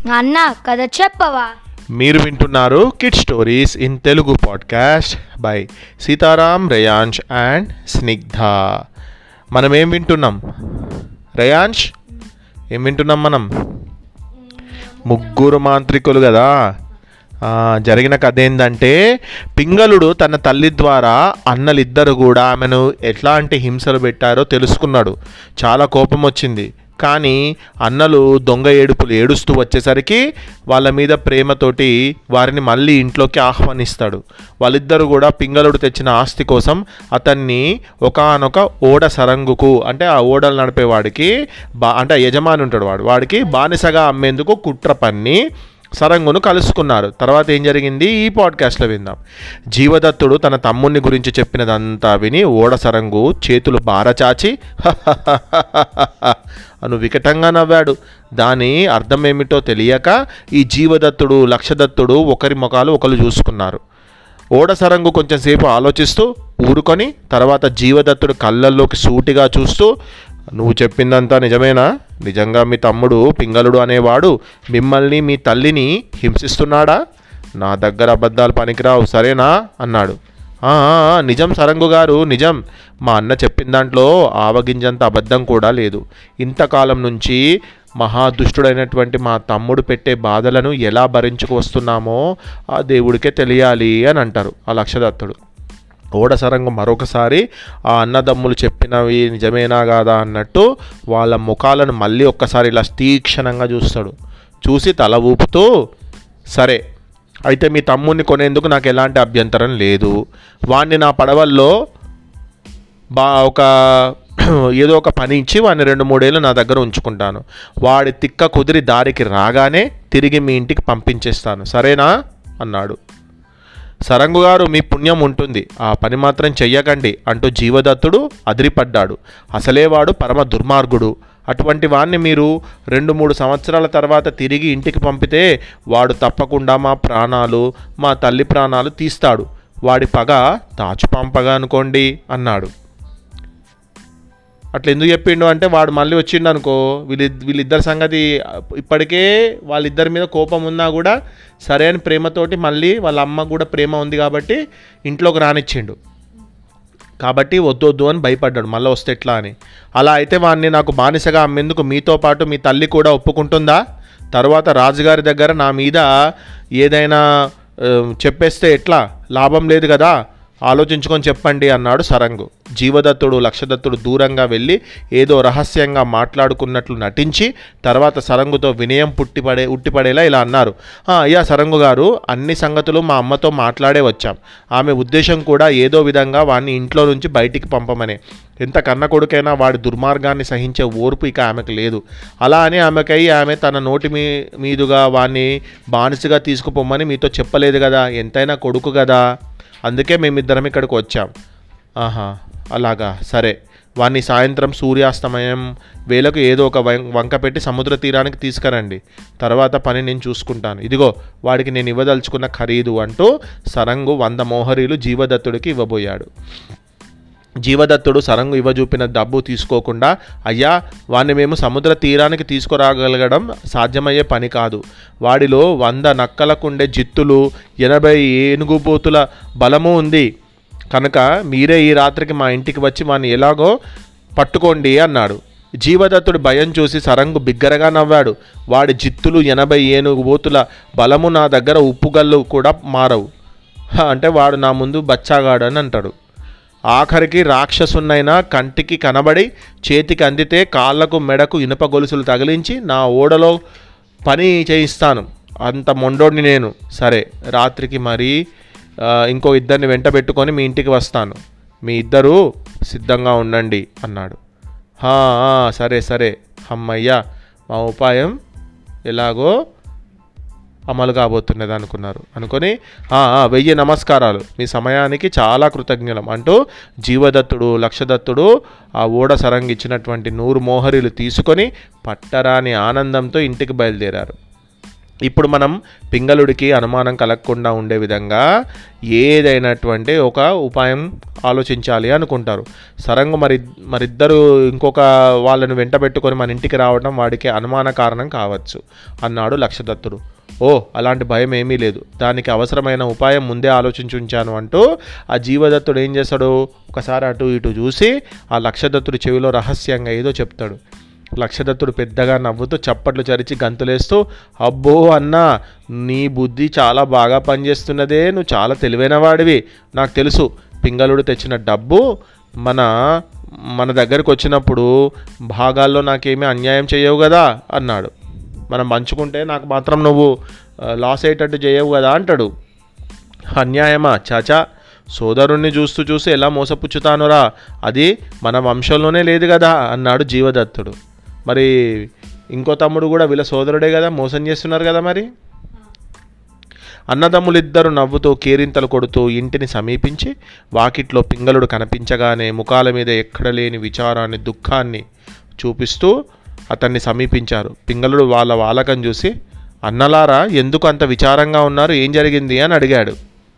అన్న కథ చెప్పవా మీరు వింటున్నారు kid stories in Telugu podcast by Sitaram Reyansh and Snigdha మనం ఏం వింటున్నాం రేయాంష్ ఏం వింటున్నాం మనం ముగ్గురు మాంత్రికులు కదా ఆ, జరిగిన కథ ఏంటంటే పింగళుడు తన తల్లి ద్వారా అన్నలిద్దరు కూడా ఆమెను ఎట్లాంటి హింసలు పెట్టారో తెలుసుకున్నాడు చాలా కోపం వచ్చింది కానీ అన్నలు దొంగ ఏడుపులు ఏడుస్తూ వచ్చేసరికి వాళ్ళ మీద ప్రేమతోటి వారిని మళ్ళీ ఇంట్లోకి ఆహ్వానిస్తాడు వాళ్ళిద్దరూ కూడా పింగళుడు తెచ్చిన ఆస్తి కోసం అతన్ని ఒకానొక ఓడ సరంగుకు అంటే ఆ ఓడలు నడిపేవాడికి బా అంటే ఆ యజమాని ఉంటాడు వాడు వాడికి బానిసగా అమ్మేందుకు కుట్ర పన్ని సరంగును కలుసుకున్నారు తర్వాత ఏం జరిగింది ఈ పాడ్కాస్ట్లో విందాం జీవదత్తుడు తన తమ్ముని గురించి చెప్పినదంతా విని ఓడ సరంగు చేతులు బారచాచి అను వికటంగా నవ్వాడు దాని అర్థం ఏమిటో తెలియక ఈ జీవదత్తుడు లక్షదత్తుడు ఒకరి ముఖాలు ఒకరు చూసుకున్నారు ఓడ సరంగు కొంచెంసేపు ఆలోచిస్తూ ఊరుకొని తర్వాత జీవదత్తుడు కళ్ళల్లోకి సూటిగా చూస్తూ నువ్వు చెప్పిందంతా నిజమేనా నిజంగా మీ తమ్ముడు పింగళుడు అనేవాడు మిమ్మల్ని మీ తల్లిని హింసిస్తున్నాడా నా దగ్గర అబద్ధాలు పనికిరావు సరేనా అన్నాడు "ఆ, ఆ, ఆ, నిజం సరంగు గారు నిజం మా అన్న చెప్పిన దాంట్లో ఆవగింజంత అబద్ధం కూడా లేదు ఇంతకాలం నుంచి మహాదుష్టుడైనటువంటి మా తమ్ముడు పెట్టే బాధలను ఎలా భరించుకు వస్తున్నామో ఆ దేవుడికే తెలియాలి అని అంటారు ఆ లక్షదత్తుడు ఓడ సరంగు మరొకసారి ఆ అన్నదమ్ములు చెప్పినవి నిజమేనా కాదా అన్నట్టు వాళ్ళ ముఖాలను మళ్ళీ ఒక్కసారి ఇలా తీక్షణంగా చూస్తాడు చూసి తల ఊపుతూ సరే అయితే మీ తమ్ముడిని కొనేందుకు నాకు ఎలాంటి అభ్యంతరం లేదు వాణ్ణి నా పడవల్లో బా ఒక ఏదో ఒక పని ఇచ్చి వాడిని రెండు మూడేళ్ళు నా దగ్గర ఉంచుకుంటాను వాడి తిక్క కుదిరి దారికి రాగానే తిరిగి మీ ఇంటికి పంపించేస్తాను సరేనా అన్నాడు సరంగు గారు మీ పుణ్యం ఉంటుంది ఆ పని మాత్రం చెయ్యకండి అంటూ జీవదత్తుడు అదిరిపడ్డాడు అసలే వాడు పరమ దుర్మార్గుడు అటువంటి వాణ్ణి మీరు రెండు మూడు సంవత్సరాల తర్వాత తిరిగి ఇంటికి పంపితే వాడు తప్పకుండా మా ప్రాణాలు మా తల్లి ప్రాణాలు తీస్తాడు వాడి పగ తాచుపంపగా అనుకోండి అన్నాడు అట్లా ఎందుకు చెప్పిండు అంటే వాడు మళ్ళీ వచ్చిండు అనుకో వీళ్ళి వీళ్ళిద్దరి సంగతి ఇప్పటికే వాళ్ళిద్దరి మీద కోపం ఉన్నా కూడా సరైన ప్రేమతోటి మళ్ళీ వాళ్ళ అమ్మ కూడా ప్రేమ ఉంది కాబట్టి ఇంట్లోకి రానిచ్చిండు కాబట్టి వద్దు వద్దు అని భయపడ్డాడు మళ్ళీ వస్తే ఎట్లా అని అలా అయితే వాడిని నాకు బానిసగా అమ్మేందుకు మీతో పాటు మీ తల్లి కూడా ఒప్పుకుంటుందా తర్వాత రాజుగారి దగ్గర నా మీద ఏదైనా ఆ, చెప్పేస్తే ఎట్లా లాభం లేదు కదా ఆలోచించుకొని చెప్పండి అన్నాడు సరంగు జీవదత్తుడు లక్షదత్తుడు దూరంగా వెళ్ళి ఏదో రహస్యంగా మాట్లాడుకున్నట్లు నటించి తర్వాత సరంగుతో వినయం పుట్టిపడే ఉట్టిపడేలా ఇలా అన్నారు "ఆ, అయ్యా సరంగు గారు అన్ని సంగతులు మా అమ్మతో మాట్లాడే వచ్చాం ఆమె ఉద్దేశం కూడా ఏదో విధంగా వాడిని ఇంట్లో నుంచి బయటికి పంపమనే ఎంత కన్న కొడుకైనా వాడి దుర్మార్గాన్ని సహించే ఓర్పు ఇక ఆమెకు లేదు అలా అని ఆమెకై ఆమె తన నోటి మీ మీదుగా వాడిని బానిసగా తీసుకుపోమని మీతో చెప్పలేదు కదా ఎంతైనా కొడుకు కదా అందుకే మేమిద్దరం ఇక్కడికి వచ్చాం ఆహా అలాగా సరే వాడిని సాయంత్రం సూర్యాస్తమయం వేలకు ఏదో ఒక వం- వంక పెట్టి సముద్ర తీరానికి తీసుకురండి తర్వాత పని నేను చూసుకుంటాను ఇదిగో వాడికి నేను ఇవ్వదలుచుకున్న ఖరీదు అంటూ సరంగు వంద మోహరీలు జీవదత్తుడికి ఇవ్వబోయాడు జీవదత్తుడు సరంగు ఇవ్వజూపిన డబ్బు తీసుకోకుండా అయ్యా వాడిని మేము సముద్ర తీరానికి తీసుకురాగలగడం సాధ్యమయ్యే పని కాదు వాడిలో వంద నక్కలకుండే జిత్తులు ఎనభై ఏనుగుబోతుల బలము ఉంది కనుక మీరే ఈ రాత్రికి మా ఇంటికి వచ్చి వాడిని ఎలాగో పట్టుకోండి అన్నాడు జీవదత్తుడు భయం చూసి సరంగు బిగ్గరగా నవ్వాడు వాడి జిత్తులు ఎనభై ఏనుగు బోతుల బలము నా దగ్గర ఉప్పుగల్లు కూడా మారవు హ, అంటే వాడు నా ముందు బచ్చాగాడు అని అంటాడు ఆఖరికి రాక్షసున్నైనా కంటికి కనబడి చేతికి అందితే కాళ్ళకు మెడకు ఇనుప గొలుసులు తగిలించి నా ఓడలో పని చేయిస్తాను అంత మొండోడిని నేను సరే రాత్రికి మరి ఆ, ఇంకో ఇద్దరిని వెంట పెట్టుకొని మీ ఇంటికి వస్తాను మీ ఇద్దరూ సిద్ధంగా ఉండండి అన్నాడు "హా, ఆ, సరే సరే అమ్మయ్యా మా ఉపాయం ఎలాగో అమలు కాబోతున్నది అనుకున్నారు అనుకొని "ఆ, ఆ, వెయ్యి నమస్కారాలు మీ సమయానికి చాలా కృతజ్ఞలం అంటూ జీవదత్తుడు లక్షదత్తుడు ఆ ఓడ సరంగిచ్చినటువంటి నూరు మోహరీలు తీసుకొని పట్టరాని ఆనందంతో ఇంటికి బయలుదేరారు ఇప్పుడు మనం పింగళుడికి అనుమానం కలగకుండా ఉండే విధంగా ఏదైనటువంటి ఒక ఉపాయం ఆలోచించాలి అనుకుంటారు సరంగు మరి మరిద్దరు ఇంకొక వాళ్ళని వెంట పెట్టుకొని మన ఇంటికి రావడం వాడికి అనుమాన కారణం కావచ్చు అన్నాడు లక్షదత్తుడు ఓ అలాంటి భయం ఏమీ లేదు దానికి అవసరమైన ఉపాయం ముందే ఆలోచించి ఉంచాను అంటూ ఆ జీవదత్తుడు ఏం చేస్తాడు ఒకసారి అటు ఇటు చూసి ఆ లక్షదత్తుడి చెవిలో రహస్యంగా ఏదో చెప్తాడు లక్షదత్తుడు పెద్దగా నవ్వుతూ చప్పట్లు చరిచి గంతులేస్తూ అబ్బో అన్నా నీ బుద్ధి చాలా బాగా పనిచేస్తున్నదే నువ్వు చాలా తెలివైన వాడివి నాకు తెలుసు పింగళుడు తెచ్చిన డబ్బు మన మన దగ్గరికి వచ్చినప్పుడు భాగాల్లో నాకేమీ అన్యాయం చేయవు కదా అన్నాడు మనం పంచుకుంటే నాకు మాత్రం నువ్వు ఆ, లాస్ అయ్యేటట్టు చేయవు కదా అంటాడు అన్యాయమా చాచా సోదరుణ్ణి చూస్తూ చూసి ఎలా మోసపుచ్చుతానురా అది మన వంశంలోనే లేదు కదా అన్నాడు జీవదత్తుడు మరి ఇంకో తమ్ముడు కూడా వీళ్ళ సోదరుడే కదా మోసం చేస్తున్నారు కదా మరి అన్నదమ్ములిద్దరు నవ్వుతూ కేరింతలు కొడుతూ ఇంటిని సమీపించి వాకిట్లో పింగళుడు కనిపించగానే ముఖాల మీద ఎక్కడ లేని విచారాన్ని దుఃఖాన్ని చూపిస్తూ అతన్ని సమీపించారు పింగళుడు వాళ్ళ వాలకం చూసి అన్నలారా ఎందుకు అంత విచారంగా ఉన్నారు ఏం జరిగింది అని అడిగాడు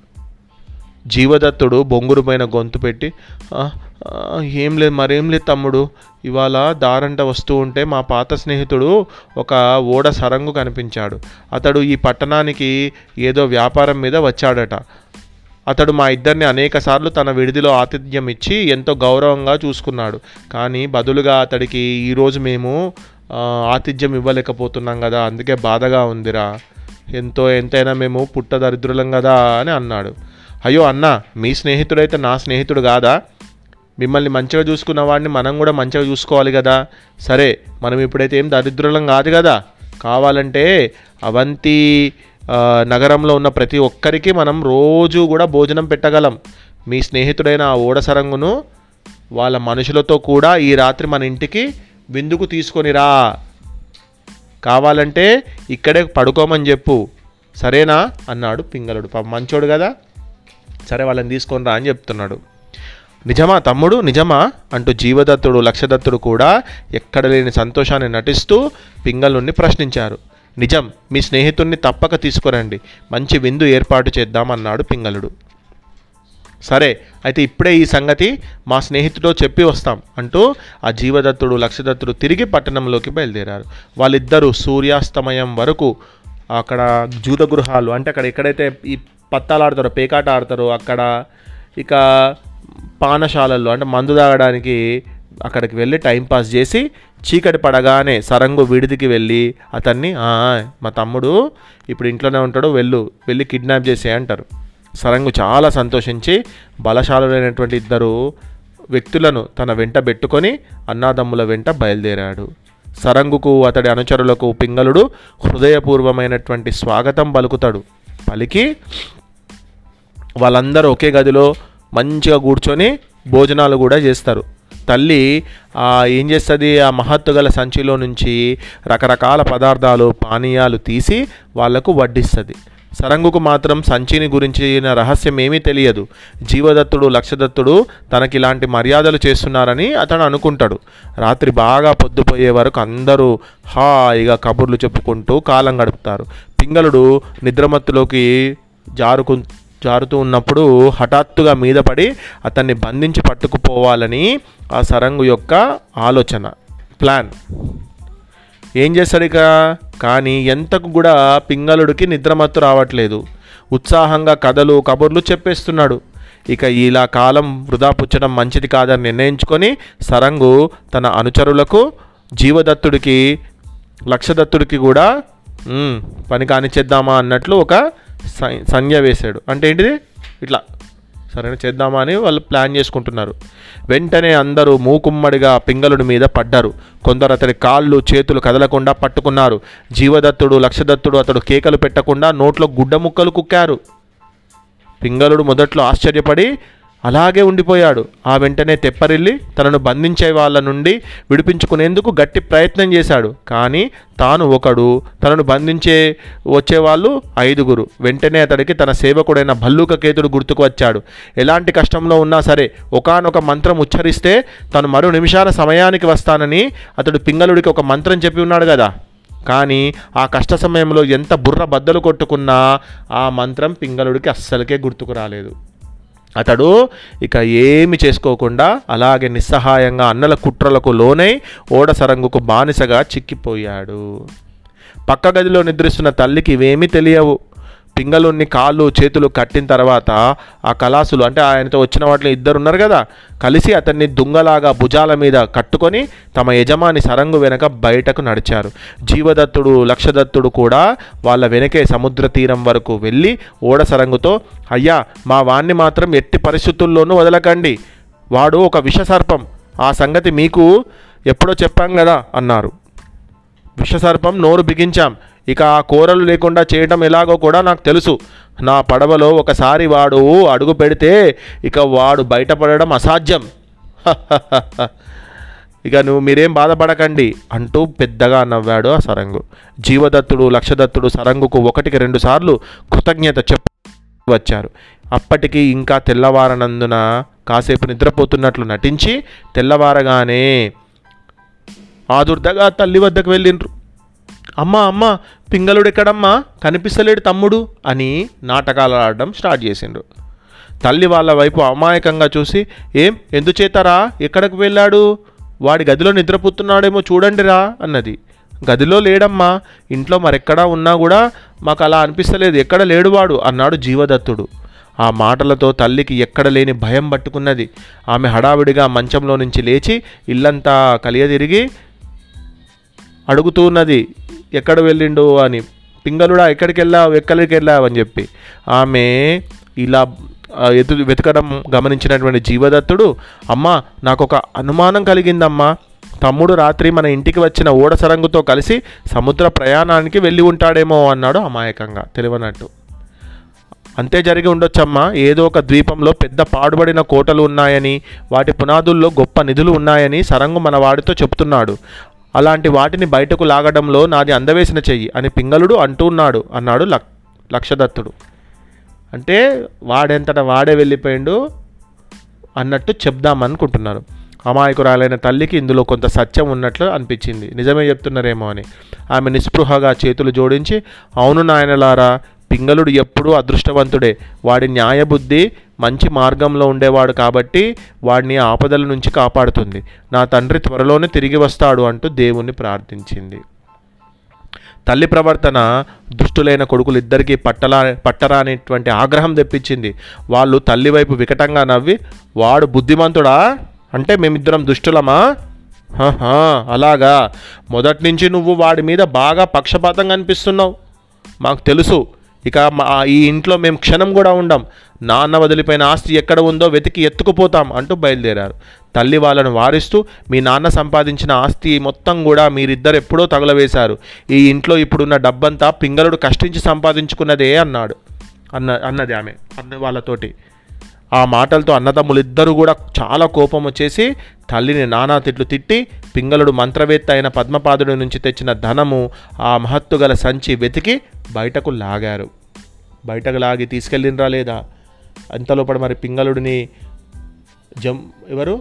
జీవదత్తుడు బొంగురుపైన గొంతు పెట్టి "ఆ, ఆ, ఏం లేదు మరేం లేదు తమ్ముడు ఇవాళ దారంట వస్తూ ఉంటే మా పాత స్నేహితుడు ఒక ఓడ సరంగు కనిపించాడు అతడు ఈ పట్టణానికి ఏదో వ్యాపారం మీద వచ్చాడట అతడు మా ఇద్దరిని అనేకసార్లు తన విడిదిలో ఆతిథ్యం ఇచ్చి ఎంతో గౌరవంగా చూసుకున్నాడు కానీ బదులుగా అతడికి ఈరోజు మేము ఆ, ఆతిథ్యం ఇవ్వలేకపోతున్నాం కదా అందుకే బాధగా ఉందిరా ఎంతో ఎంతైనా మేము పుట్ట దరిద్రులం కదా అని అన్నాడు అయ్యో అన్న మీ స్నేహితుడైతే నా స్నేహితుడు కాదా మిమ్మల్ని మంచిగా చూసుకున్న వాడిని మనం కూడా మంచిగా చూసుకోవాలి కదా సరే మనం ఇప్పుడైతే ఏం దరిద్రులం కాదు కదా కావాలంటే అవంతి ఆ, నగరంలో ఉన్న ప్రతి ఒక్కరికి మనం రోజు కూడా భోజనం పెట్టగలం మీ స్నేహితుడైన ఆ ఓడసరంగును వాళ్ళ మనుషులతో కూడా ఈ రాత్రి మన ఇంటికి విందుకు తీసుకొని రా కావాలంటే ఇక్కడే పడుకోమని చెప్పు సరేనా అన్నాడు పింగళుడు పాపం మంచోడు కదా సరే వాళ్ళని తీసుకొని రా అని చెప్తున్నాడు నిజమా తమ్ముడు నిజమా అంటూ జీవదత్తుడు లక్షదత్తుడు కూడా ఎక్కడ లేని సంతోషాన్ని నటిస్తూ పింగళుణ్ణి ప్రశ్నించారు నిజం మీ స్నేహితుణ్ణి తప్పక తీసుకురండి మంచి విందు ఏర్పాటు చేద్దామన్నాడు పింగళుడు సరే అయితే ఇప్పుడే ఈ సంగతి మా స్నేహితుడితో చెప్పి వస్తాం అంటూ ఆ జీవదత్తుడు లక్షదత్తుడు తిరిగి పట్టణంలోకి బయలుదేరారు వాళ్ళిద్దరూ సూర్యాస్తమయం వరకు అక్కడ జూద గృహాలు అంటే అక్కడ ఎక్కడైతే ఈ పత్తాలు ఆడతారో పేకాట ఆడతారో అక్కడ ఇక పానశాలల్లో అంటే మందు తాగడానికి అక్కడికి వెళ్ళి టైంపాస్ చేసి చీకటి పడగానే సరంగు విడిదికి వెళ్ళి అతన్ని "ఆ, మా తమ్ముడు ఇప్పుడు ఇంట్లోనే ఉంటాడు వెళ్ళు వెళ్ళి కిడ్నాప్ చేసే అంటారు సరంగు చాలా సంతోషించి బలశాలులైనటువంటి ఇద్దరు వ్యక్తులను తన వెంట పెట్టుకొని అన్నాదమ్ముల వెంట బయలుదేరాడు సరంగుకు అతడి అనుచరులకు పింగళుడు హృదయపూర్వమైనటువంటి స్వాగతం పలుకుతాడు పలికి వాళ్ళందరూ ఒకే గదిలో మంచిగా కూర్చొని భోజనాలు కూడా చేస్తారు తల్లి ఆ, ఏం చేస్తుంది ఆ మహత్తు గల సంచిలో నుంచి రకరకాల పదార్థాలు పానీయాలు తీసి వాళ్లకు వడ్డిస్తుంది సరంగుకు మాత్రం సంచిని గురించిన రహస్యం ఏమీ తెలియదు జీవదత్తుడు లక్షదత్తుడు తనకి ఇలాంటి మర్యాదలు చేస్తున్నారని అతను అనుకుంటాడు రాత్రి బాగా పొద్దుపోయే వరకు అందరూ హాయిగా కబుర్లు చెప్పుకుంటూ కాలం గడుపుతారు పింగళుడు నిద్రమత్తులోకి జారుకు జారుతూ ఉన్నప్పుడు హఠాత్తుగా మీద పడి అతన్ని బంధించి పట్టుకుపోవాలని ఆ సరంగు యొక్క ఆలోచన ప్లాన్ ఏం చేస్తాడు ఇక కానీ ఎంతకు కూడా పింగళుడికి నిద్రమత్తు రావట్లేదు ఉత్సాహంగా కథలు కబుర్లు చెప్పేస్తున్నాడు ఇక ఇలా కాలం వృధా పుచ్చడం మంచిది కాదని నిర్ణయించుకొని సరంగు తన అనుచరులకు జీవదత్తుడికి లక్షదత్తుడికి కూడా "ఉమ్, పని కానిచ్చేద్దామా అన్నట్లు ఒక సై- సంజ్ఞ వేశాడు అంటే ఏంటిది ఇట్లా సరే చేద్దామా అని వాళ్ళు ప్లాన్ చేసుకుంటున్నారు వెంటనే అందరూ మూకుమ్మడిగా పింగళుడి మీద పడ్డారు కొందరు అతడి కాళ్ళు చేతులు కదలకుండా పట్టుకున్నారు జీవదత్తుడు లక్షదత్తుడు అతడు కేకలు పెట్టకుండా నోట్లో గుడ్డ ముక్కలు కుక్కారు పింగళుడు మొదట్లో ఆశ్చర్యపడి అలాగే ఉండిపోయాడు ఆ వెంటనే తెప్పరిల్లి తనను బంధించే వాళ్ళ నుండి విడిపించుకునేందుకు గట్టి ప్రయత్నం చేశాడు కానీ తాను ఒకడు తనను బంధించే వచ్చేవాళ్ళు ఐదుగురు వెంటనే అతడికి తన సేవకుడైన భల్లూక కేతుడు గుర్తుకు వచ్చాడు ఎలాంటి కష్టంలో ఉన్నా సరే ఒకానొక మంత్రం ఉచ్చరిస్తే తను మరో నిమిషాల సమయానికి వస్తానని అతడు పింగళుడికి ఒక మంత్రం చెప్పి ఉన్నాడు కదా కానీ ఆ కష్ట సమయంలో ఎంత బుర్ర బద్దలు కొట్టుకున్నా ఆ మంత్రం పింగళుడికి అస్సలకే గుర్తుకు రాలేదు అతడు ఇక ఏమి చేసుకోకుండా అలాగే నిస్సహాయంగా అన్నల కుట్రలకు లోనై ఓడ సరంగుకు బానిసగా చిక్కిపోయాడు పక్క గదిలో నిద్రిస్తున్న తల్లికి ఇవేమీ తెలియవు పింగళుణ్ణి కాళ్ళు చేతులు కట్టిన తర్వాత ఆ కళాసులు అంటే ఆయనతో వచ్చిన వాటిలో ఇద్దరు ఉన్నారు కదా కలిసి అతన్ని దుంగలాగా భుజాల మీద కట్టుకొని తమ యజమాని సరంగు వెనక బయటకు నడిచారు జీవదత్తుడు లక్షదత్తుడు కూడా వాళ్ళ వెనకే సముద్ర తీరం వరకు వెళ్ళి ఓడ సరంగుతో అయ్యా మా వాణ్ణి మాత్రం ఎట్టి పరిస్థితుల్లోనూ వదలకండి వాడు ఒక విషసర్పం ఆ సంగతి మీకు ఎప్పుడో చెప్పాం కదా అన్నారు విషసర్పం నోరు బిగించాం ఇక ఆ కూరలు లేకుండా చేయడం ఎలాగో కూడా నాకు తెలుసు నా పడవలో ఒకసారి వాడు అడుగు పెడితే ఇక వాడు బయటపడడం అసాధ్యం ఇక నువ్వు మీరేం బాధపడకండి అంటూ పెద్దగా నవ్వాడు ఆ సరంగు జీవదత్తుడు లక్షదత్తుడు సరంగుకు ఒకటికి రెండు సార్లు కృతజ్ఞత చెప్పి వచ్చారు అప్పటికి ఇంకా తెల్లవారనందున కాసేపు నిద్రపోతున్నట్లు నటించి తెల్లవారగానే ఆదుర్దగా తల్లి వద్దకు వెళ్ళిండ్రు అమ్మా అమ్మ పింగళుడు ఎక్కడమ్మా కనిపిస్తలేడు తమ్ముడు అని నాటకాలు ఆడడం స్టార్ట్ చేసిండ్రు తల్లి వాళ్ళ వైపు అమాయకంగా చూసి ఏం ఎందుచేతరా ఎక్కడికి వెళ్ళాడు వాడి గదిలో నిద్రపోతున్నాడేమో చూడండిరా అన్నది గదిలో లేడమ్మా ఇంట్లో మరెక్కడా ఉన్నా కూడా మాకు అలా అనిపిస్తలేదు ఎక్కడ లేడు వాడు అన్నాడు జీవదత్తుడు ఆ మాటలతో తల్లికి ఎక్కడ లేని భయం పట్టుకున్నది ఆమె హడావిడిగా మంచంలో నుంచి లేచి ఇల్లంతా కలియదిరిగి అడుగుతున్నది ఎక్కడ వెళ్ళిండు అని పింగళుడా ఎక్కడికి వెళ్ళావు ఎక్కడికి వెళ్ళావు అని చెప్పి ఆమె ఇలా ఆ, ఎదు వెతకడం గమనించినటువంటి జీవదత్తుడు అమ్మా నాకు ఒక అనుమానం కలిగిందమ్మా తమ్ముడు రాత్రి మన ఇంటికి వచ్చిన ఓడ సరంగుతో కలిసి సముద్ర ప్రయాణానికి వెళ్ళి ఉంటాడేమో అన్నాడు అమాయకంగా తెలివనట్టు అంతే జరిగి ఉండొచ్చమ్మా ఏదో ఒక ద్వీపంలో పెద్ద పాడుబడిన కోటలు ఉన్నాయని వాటి పునాదుల్లో గొప్ప నిధులు ఉన్నాయని సరంగు మన వాడితో చెప్తున్నాడు అలాంటి వాటిని బయటకు లాగడంలో నాది అందవేసిన చెయ్యి అని పింగళుడు అంటున్నాడు అన్నాడు లక్ లక్షదత్తుడు అంటే వాడెంతట వాడే వెళ్ళిపోయిండు అన్నట్టు చెప్దామనుకుంటున్నారు అమాయకురాలైన తల్లికి ఇందులో కొంత సత్యం ఉన్నట్లు అనిపించింది నిజమే చెప్తున్నారేమో అని ఆమె నిస్పృహగా చేతులు జోడించి అవును నాయనలారా పింగళుడు ఎప్పుడూ అదృష్టవంతుడే వాడి న్యాయబుద్ధి మంచి మార్గంలో ఉండేవాడు కాబట్టి వాడిని ఆపదల నుంచి కాపాడుతుంది నా తండ్రి త్వరలోనే తిరిగి వస్తాడు అంటూ దేవుణ్ణి ప్రార్థించింది తల్లి ప్రవర్తన దుష్టులైన కొడుకులు ఇద్దరికీ పట్టలా పట్టరానిటువంటి ఆగ్రహం తెప్పించింది వాళ్ళు తల్లి వైపు వికటంగా నవ్వి వాడు బుద్ధిమంతుడా అంటే మేమిద్దరం దుష్టులమా హహా, అలాగా మొదటి నుంచి నువ్వు వాడి మీద బాగా పక్షపాతంగా అనిపిస్తున్నావు మాకు తెలుసు ఇక మా ఈ ఇంట్లో మేము క్షణం కూడా ఉండం నాన్న వదిలిపోయిన ఆస్తి ఎక్కడ ఉందో వెతికి ఎత్తుకుపోతాం అంటూ బయలుదేరారు తల్లి వాళ్ళను వారిస్తూ మీ నాన్న సంపాదించిన ఆస్తి మొత్తం కూడా మీరిద్దరు ఎప్పుడో తగులవేశారు ఈ ఇంట్లో ఇప్పుడున్న డబ్బంతా పింగళుడు కష్టించి సంపాదించుకున్నదే అన్నాడు అన్న అన్నది ఆమె అన్న వాళ్ళతోటి ఆ మాటలతో అన్నదమ్ములిద్దరూ కూడా చాలా కోపం వచ్చేసి తల్లిని నానా తిట్లు తిట్టి పింగళుడు మంత్రవేత్త అయిన పద్మపాదుడి నుంచి తెచ్చిన ధనము ఆ మహత్తు గల సంచి వెతికి బయటకు లాగారు బయటకు లాగి తీసుకెళ్ళినరా లేదా అంతలోపల మరి పింగళుడిని జం ఎవరు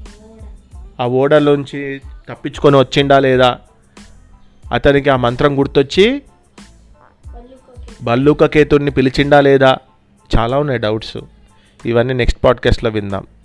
ఆ ఓడలోంచి తప్పించుకొని వచ్చిండా లేదా అతనికి ఆ మంత్రం గుర్తొచ్చి బల్లూక కేతుడిని పిలిచిండా లేదా చాలా ఉన్నాయి డౌట్స్ ఇవన్నీ నెక్స్ట్ పాడ్కాస్ట్లో విందాం